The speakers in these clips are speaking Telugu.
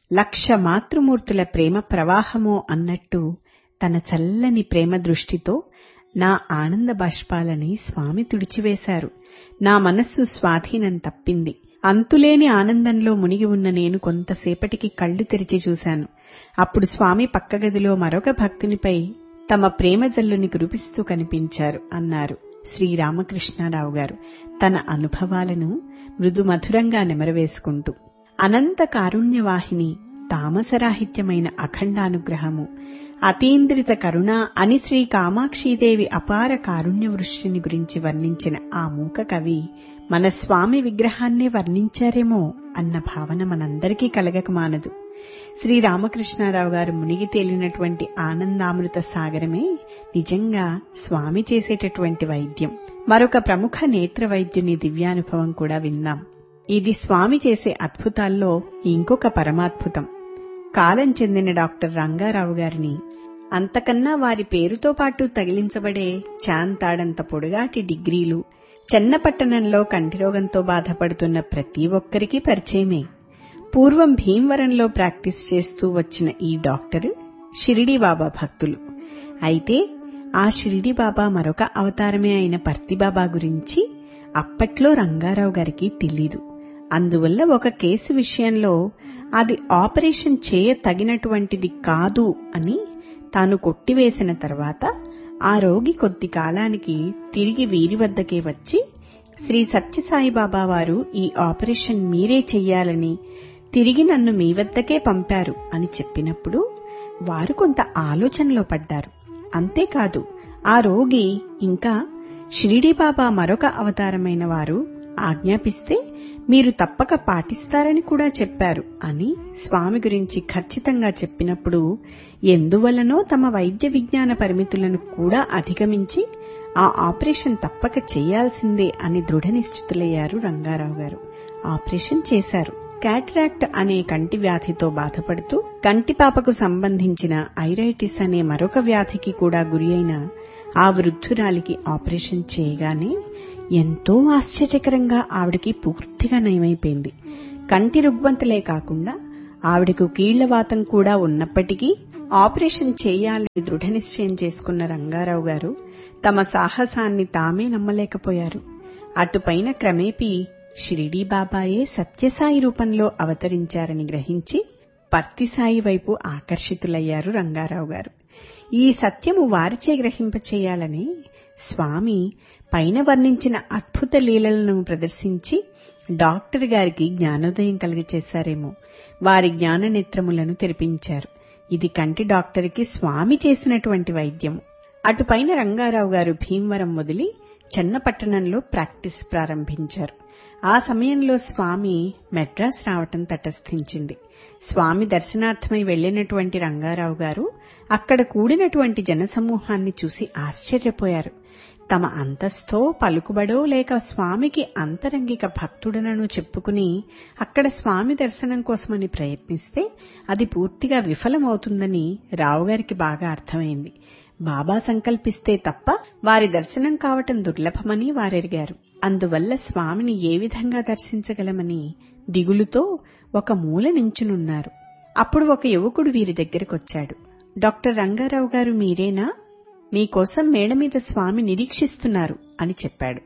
లక్ష మాతృమూర్తుల ప్రేమ ప్రవాహమో అన్నట్టు తన చల్లని ప్రేమ దృష్టితో నా ఆనంద బాష్పాలని స్వామి తుడిచివేశారు నా మనస్సు స్వాధీనం తప్పింది అంతులేని ఆనందంలో మునిగి ఉన్న నేను కొంతసేపటికి కళ్ళు తెరిచి చూశాను అప్పుడు స్వామి పక్క గదిలో మరొక భక్తునిపై తమ ప్రేమ జల్లుని కురిపిస్తూ కనిపించారు అన్నారు శ్రీరామకృష్ణారావు గారు తన అనుభవాలను మృదు మధురంగా నెమరవేసుకుంటూ అనంత కారుణ్యవాహిని తామసరాహిత్యమైన అఖండానుగ్రహము అతీంద్రిత కరుణ అని శ్రీ కామాక్షీదేవి అపార కారుణ్య వృష్టిని గురించి వర్ణించిన ఆ మూక కవి మన స్వామి విగ్రహాన్నే వర్ణించారేమో అన్న భావన మనందరికీ కలగక మానదు శ్రీ రామకృష్ణారావు గారు మునిగి తేలినటువంటి ఆనందామృత సాగరమే నిజంగా స్వామి చేసేటటువంటి వైద్యం మరొక ప్రముఖ నేత్ర వైద్యుని దివ్యానుభవం కూడా విందాం ఇది స్వామి చేసే అద్భుతాల్లో ఇంకొక పరమాద్భుతం కాలం చెందిన డాక్టర్ రంగారావు గారిని అంతకన్నా వారి పేరుతో పాటు తగిలించబడే చాంతాడంత పొడుగాటి డిగ్రీలు చెన్నపట్టణంలో కంటిరోగంతో బాధపడుతున్న ప్రతి ఒక్కరికి పరిచయమే పూర్వం భీమవరంలో ప్రాక్టీస్ చేస్తూ వచ్చిన ఈ డాక్టర్ షిరిడి బాబా భక్తులు అయితే ఆ షిరిడి బాబా మరొక అవతారమే అయిన పర్తిబాబా గురించి అప్పట్లో రంగారావు గారికి తెలీదు అందువల్ల ఒక కేసు విషయంలో అది ఆపరేషన్ చేయ తగినటువంటిది కాదు అని తాను కొట్టివేసిన తర్వాత ఆ రోగి కొద్ది కాలానికి తిరిగి వీరి వద్దకే వచ్చి శ్రీ సత్యసాయిబాబా వారు ఈ ఆపరేషన్ మీరే చెయ్యాలని తిరిగి నన్ను మీ వద్దకే పంపారు అని చెప్పినప్పుడు వారు కొంత ఆలోచనలో పడ్డారు అంతేకాదు ఆ రోగి ఇంకా షిరిడి బాబా మరొక అవతారమైన వారు ఆజ్ఞాపిస్తే మీరు తప్పక పాటిస్తారని కూడా చెప్పారు అని స్వామి గురించి ఖచ్చితంగా చెప్పినప్పుడు ఎందువలనో తమ వైద్య విజ్ఞాన పరిమితులను కూడా అధిగమించి ఆ ఆపరేషన్ తప్పక చేయాల్సిందే అని దృఢనిశ్చితులయ్యారు రంగారావు గారు ఆపరేషన్ చేశారు క్యాట్రాక్ట్ అనే కంటి వ్యాధితో బాధపడుతూ కంటిపాపకు సంబంధించిన ఐరైటిస్ అనే మరొక వ్యాధికి కూడా గురి అయిన ఆ వృద్ధురాలికి ఆపరేషన్ చేయగానే ఎంతో ఆశ్చర్యకరంగా ఆవిడకి పూర్తిగా నయమైపోయింది కంటి రుగ్బంతలే కాకుండా ఆవిడకు కీళ్లవాతం కూడా ఉన్నప్పటికీ ఆపరేషన్ చేయాలని దృఢ నిశ్చయం చేసుకున్న రంగారావు గారు తమ సాహసాన్ని తామే నమ్మలేకపోయారు అటుపైన క్రమేపీ షిరిడీ బాబాయే సత్యసాయి రూపంలో అవతరించారని గ్రహించి పర్తిసాయి వైపు ఆకర్షితులయ్యారు రంగారావు గారు ఈ సత్యము వారిచే గ్రహింపచేయాలని స్వామి పైన వర్ణించిన అద్భుత లీలలను ప్రదర్శించి డాక్టర్ గారికి జ్ఞానోదయం కలిగచేశారేమో వారి జ్ఞాన నేత్రములను తెరిపించారు ఇది కంటి డాక్టర్కి స్వామి చేసినటువంటి వైద్యం అటుపైన రంగారావు గారు భీమవరం మొదలి చెన్నపట్టణంలో ప్రాక్టీస్ ప్రారంభించారు ఆ సమయంలో స్వామి మెడ్రాస్ రావటం తటస్థించింది స్వామి దర్శనార్థమై వెళ్లినటువంటి రంగారావు గారు అక్కడ కూడినటువంటి జనసమూహాన్ని చూసి ఆశ్చర్యపోయారు తమ అంతస్థో పలుకుబడో లేక స్వామికి అంతరంగిక భక్తుడనను చెప్పుకుని అక్కడ స్వామి దర్శనం కోసమని ప్రయత్నిస్తే అది పూర్తిగా విఫలమవుతుందని రావుగారికి బాగా అర్థమైంది బాబా సంకల్పిస్తే తప్ప వారి దర్శనం కావటం దుర్లభమని వారెరిగారు అందువల్ల స్వామిని ఏ విధంగా దర్శించగలమని దిగులుతో ఒక మూల నించునున్నారు అప్పుడు ఒక యువకుడు వీరి దగ్గరకొచ్చాడు డాక్టర్ రంగారావు గారు మీరేనా మీకోసం మేడ మీద స్వామి నిరీక్షిస్తున్నారు అని చెప్పాడు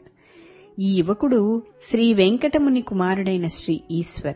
ఈ యువకుడు శ్రీ వెంకటముని కుమారుడైన శ్రీ ఈశ్వర్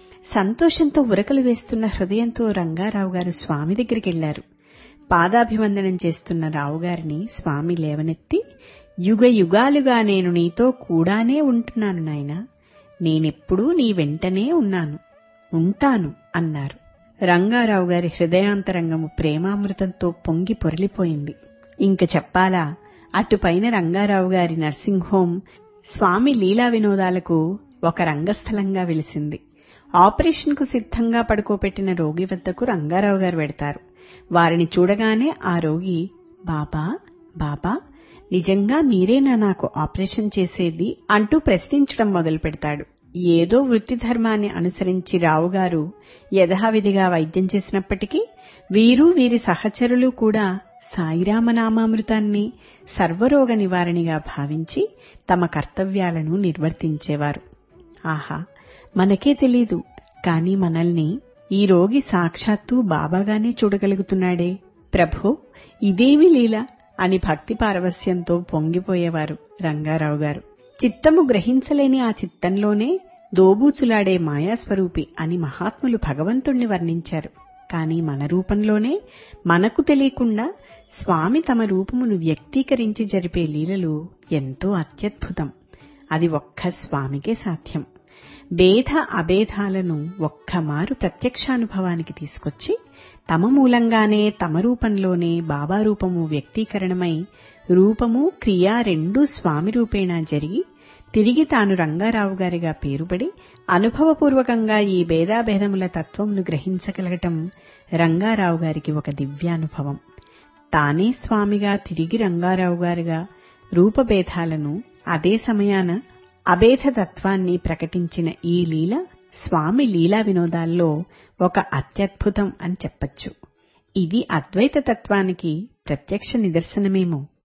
సంతోషంతో ఉరకలు వేస్తున్న హృదయంతో రంగారావు గారు స్వామి దగ్గరికి వెళ్లారు పాదాభివందనం చేస్తున్న రావుగారిని స్వామి లేవనెత్తి యుగ యుగాలుగా నేను నీతో కూడానే ఉంటున్నాను నాయనా నేనెప్పుడూ నీ వెంటనే ఉన్నాను ఉంటాను అన్నారు రంగారావు గారి హృదయాంతరంగము ప్రేమామృతంతో పొంగి పొరలిపోయింది ఇంక చెప్పాలా అటుపైన రంగారావు గారి నర్సింగ్ హోం స్వామి లీలా వినోదాలకు ఒక రంగస్థలంగా వెలిసింది ఆపరేషన్కు సిద్ధంగా పడుకోపెట్టిన రోగి వద్దకు రంగారావు గారు వెడతారు వారిని చూడగానే ఆ రోగి బాబా బాబా నిజంగా మీరేనా నాకు ఆపరేషన్ చేసేది అంటూ ప్రశ్నించడం మొదలు పెడతాడు ఏదో వృత్తి ధర్మాన్ని అనుసరించి రావుగారు యథావిధిగా వైద్యం చేసినప్పటికీ వీరు వీరి సహచరులు కూడా సాయిరామనామామృతాన్ని సర్వరోగ నివారణిగా భావించి తమ కర్తవ్యాలను నిర్వర్తించేవారు ఆహా మనకే తెలీదు కాని మనల్ని ఈ రోగి సాక్షాత్తు బాబాగానే చూడగలుగుతున్నాడే ప్రభో ఇదేమి లీల అని భక్తి పారవస్యంతో పొంగిపోయేవారు రంగారావు గారు చిత్తము గ్రహించలేని ఆ చిత్తంలోనే దోబూచులాడే మాయాస్వరూపి అని మహాత్ములు భగవంతుణ్ణి వర్ణించారు కాని మన రూపంలోనే మనకు తెలియకుండా స్వామి తమ రూపమును వ్యక్తీకరించి జరిపే లీలలు ఎంతో అత్యద్భుతం అది ఒక్క స్వామికే సాధ్యం భేద అభేదాలను ఒక్కమారు ప్రత్యక్షానుభవానికి తీసుకొచ్చి తమ మూలంగానే తమ రూపంలోనే బాబా రూపము వ్యక్తీకరణమై రూపము క్రియ రెండూ స్వామి రూపేణా జరిగి తిరిగి తాను రంగారావు గారిగా పేరుపడి అనుభవపూర్వకంగా ఈ భేదాభేదముల తత్వమును గ్రహించగలగటం రంగారావు గారికి ఒక దివ్యానుభవం తానే స్వామిగా తిరిగి రంగారావు గారుగా రూపభేదాలను అదే సమయాన అభేద తత్వాన్ని ప్రకటించిన ఈ లీల స్వామి లీలా వినోదాల్లో ఒక అత్యద్భుతం అని చెప్పచ్చు ఇది అద్వైత తత్వానికి ప్రత్యక్ష నిదర్శనమేమో